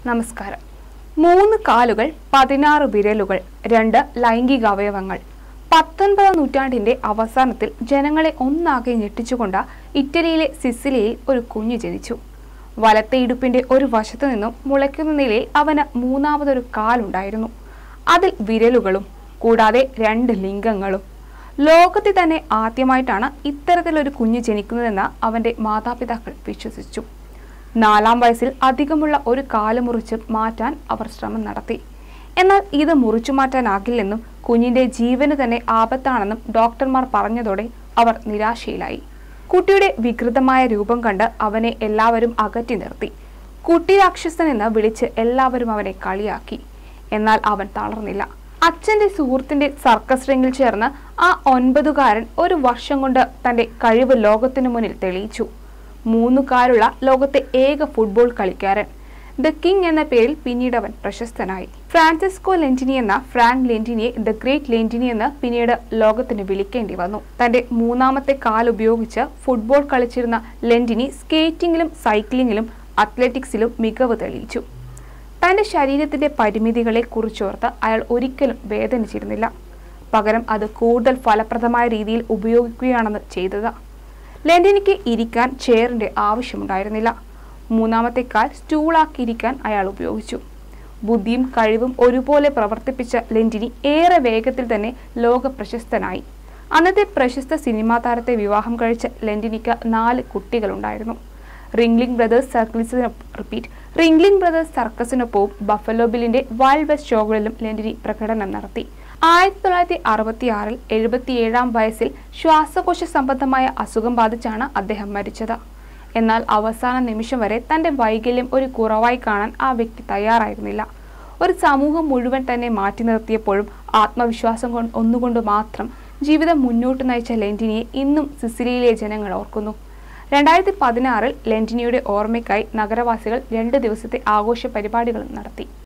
നമസ്കാരം മൂന്ന് കാലുകൾ പതിനാറ് വിരലുകൾ രണ്ട് ലൈംഗിക അവയവങ്ങൾ പത്തൊൻപതാം നൂറ്റാണ്ടിന്റെ അവസാനത്തിൽ ജനങ്ങളെ ഒന്നാകെ ഞെട്ടിച്ചുകൊണ്ട് ഇറ്റലിയിലെ സിസിലിയിൽ ഒരു കുഞ്ഞു ജനിച്ചു വലത്തെ ഇടുപ്പിന്റെ ഒരു വശത്തു നിന്നും മുളയ്ക്കുന്ന നിലയിൽ അവന് മൂന്നാമതൊരു കാലുണ്ടായിരുന്നു അതിൽ വിരലുകളും കൂടാതെ രണ്ട് ലിംഗങ്ങളും ലോകത്തിൽ തന്നെ ആദ്യമായിട്ടാണ് ഇത്തരത്തിലൊരു കുഞ്ഞ് ജനിക്കുന്നതെന്ന് അവന്റെ മാതാപിതാക്കൾ വിശ്വസിച്ചു നാലാം വയസ്സിൽ അധികമുള്ള ഒരു കാല് മുറിച്ച് മാറ്റാൻ അവർ ശ്രമം നടത്തി എന്നാൽ ഇത് മുറിച്ചു മാറ്റാനാകില്ലെന്നും കുഞ്ഞിന്റെ ജീവന് തന്നെ ആപത്താണെന്നും ഡോക്ടർമാർ പറഞ്ഞതോടെ അവർ നിരാശയിലായി കുട്ടിയുടെ വികൃതമായ രൂപം കണ്ട് അവനെ എല്ലാവരും അകറ്റി നിർത്തി കുട്ടി രാക്ഷസൻ എന്ന് വിളിച്ച് എല്ലാവരും അവനെ കളിയാക്കി എന്നാൽ അവൻ തളർന്നില്ല അച്ഛന്റെ സുഹൃത്തിന്റെ സർക്കസ് റിംഗിൽ ചേർന്ന് ആ ഒൻപതുകാരൻ ഒരു വർഷം കൊണ്ട് തന്റെ കഴിവ് ലോകത്തിനു മുന്നിൽ തെളിയിച്ചു മൂന്നുകാലുള്ള ലോകത്തെ ഏക ഫുട്ബോൾ കളിക്കാരൻ ദ കിങ് എന്ന പേരിൽ പിന്നീട് അവൻ പ്രശസ്തനായി ഫ്രാൻസിസ്കോ ലെന്റിനി എന്ന ഫ്രാങ്ക് ലെന്റിനിയെ ദ ഗ്രേറ്റ് ലെന്റിനി എന്ന് പിന്നീട് ലോകത്തിന് വിളിക്കേണ്ടി വന്നു തന്റെ മൂന്നാമത്തെ കാൽ ഉപയോഗിച്ച് ഫുട്ബോൾ കളിച്ചിരുന്ന ലെന്റിനി സ്കേറ്റിംഗിലും സൈക്ലിംഗിലും അത്ലറ്റിക്സിലും മികവ് തെളിയിച്ചു തന്റെ ശരീരത്തിന്റെ പരിമിതികളെ കുറിച്ചോർത്ത് അയാൾ ഒരിക്കലും വേദനിച്ചിരുന്നില്ല പകരം അത് കൂടുതൽ ഫലപ്രദമായ രീതിയിൽ ഉപയോഗിക്കുകയാണെന്ന് ചെയ്തത് ലെൻഡിനിക്ക് ഇരിക്കാൻ ചെയറിന്റെ ആവശ്യമുണ്ടായിരുന്നില്ല മൂന്നാമത്തെ കാൽ സ്റ്റൂളാക്കിയിരിക്കാൻ അയാൾ ഉപയോഗിച്ചു ബുദ്ധിയും കഴിവും ഒരുപോലെ പ്രവർത്തിപ്പിച്ച ലെൻഡിനി ഏറെ വേഗത്തിൽ തന്നെ ലോക പ്രശസ്തനായി അന്നത്തെ പ്രശസ്ത സിനിമാ താരത്തെ വിവാഹം കഴിച്ച ലെൻഡിനിക്ക് നാല് കുട്ടികളുണ്ടായിരുന്നു റിംഗ്ലിംഗ് ബ്രദേഴ്സ് സർക്കിൾസിന് റിപ്പീറ്റ് റിംഗ്ലിംഗ് ബ്രദേഴ്സ് സർക്കസിനൊപ്പവും ബഫലോ ബില്ലിന്റെ വൈൽഡ് വെസ്റ്റ് ഷോകളിലും ലെൻഡിനി പ്രകടനം നടത്തി ആയിരത്തി തൊള്ളായിരത്തി അറുപത്തി ആറിൽ എഴുപത്തിയേഴാം വയസ്സിൽ ശ്വാസകോശ സംബന്ധമായ അസുഖം ബാധിച്ചാണ് അദ്ദേഹം മരിച്ചത് എന്നാൽ അവസാന നിമിഷം വരെ തന്റെ വൈകല്യം ഒരു കുറവായി കാണാൻ ആ വ്യക്തി തയ്യാറായിരുന്നില്ല ഒരു സമൂഹം മുഴുവൻ തന്നെ മാറ്റി നിർത്തിയപ്പോഴും ആത്മവിശ്വാസം കൊണ്ട് ഒന്നുകൊണ്ട് മാത്രം ജീവിതം മുന്നോട്ട് നയിച്ച ലെന്റിനിയെ ഇന്നും സിസിലിയിലെ ജനങ്ങൾ ഓർക്കുന്നു രണ്ടായിരത്തി പതിനാറിൽ ലെന്റിനിയുടെ ഓർമ്മയ്ക്കായി നഗരവാസികൾ രണ്ട് ദിവസത്തെ ആഘോഷ പരിപാടികളും നടത്തി